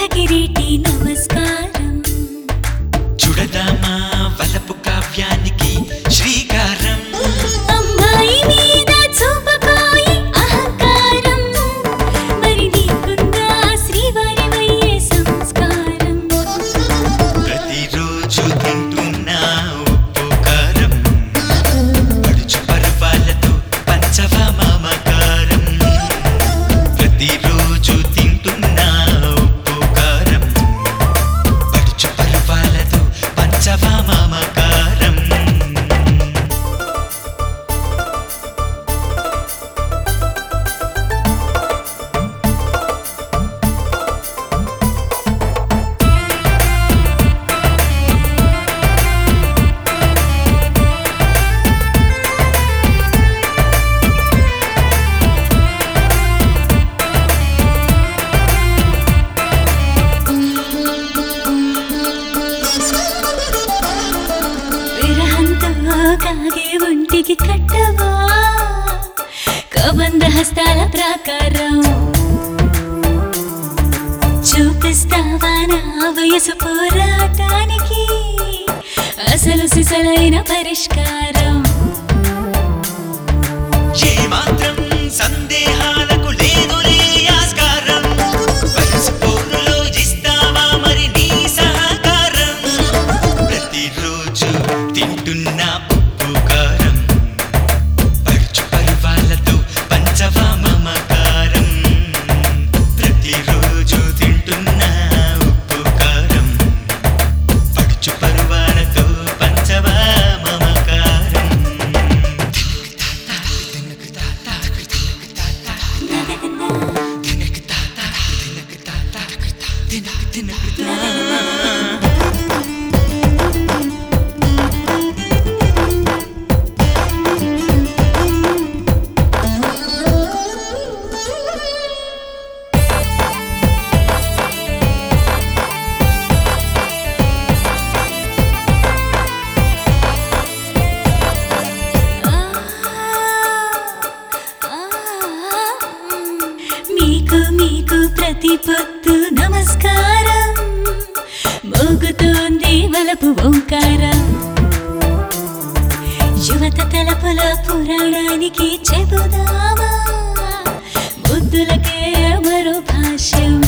కిరీటి నమస్కారం చుడదామా వలపు కావ్యానికి శ్రీకారం అమ్మాయి మీద చూపబోయి అహంకారం మరి నీకుందా శ్రీవారివయ్యే సంస్కారం ప్రతిరోజు తింటున్నా ఉప్పు కారం పడుచు పర్వాలతో పంచవా మమకారం ప్రతిరోజు తింటున్నా ఉప్పు కారం పడుచు పర్వాలతో పంచవా మమకారం విరహంతో కాగే ఒంటికి కట్టవా కబంధ హస్తాల ప్రాకారం చూపిస్తావా నా వయసు పోరాటానికి అసలు సిసలైన పరిష్కారం ఏ మాత్రం సందేహాలకు లేదులే ఆస్కారం వయసు పోరులో ఇస్తావా మరి నీ సహకారం ప్రతిరోజు తింటున్న ఉప్పు కారం పడుచు పరువాలతో పంచవా మమకారం ప్రతిరోజు తింటున్న ఉప్పు కారం పడుచు పరువాలతో పంచవా మమకారం మీకు మీకు ప్రతి పొద్దు నమస్కారం మోగుతోంది వలపు ఓంకారం యువత తలపుల పురాణానికి చెబుదామా బుద్ధులకే మరో భాష్యం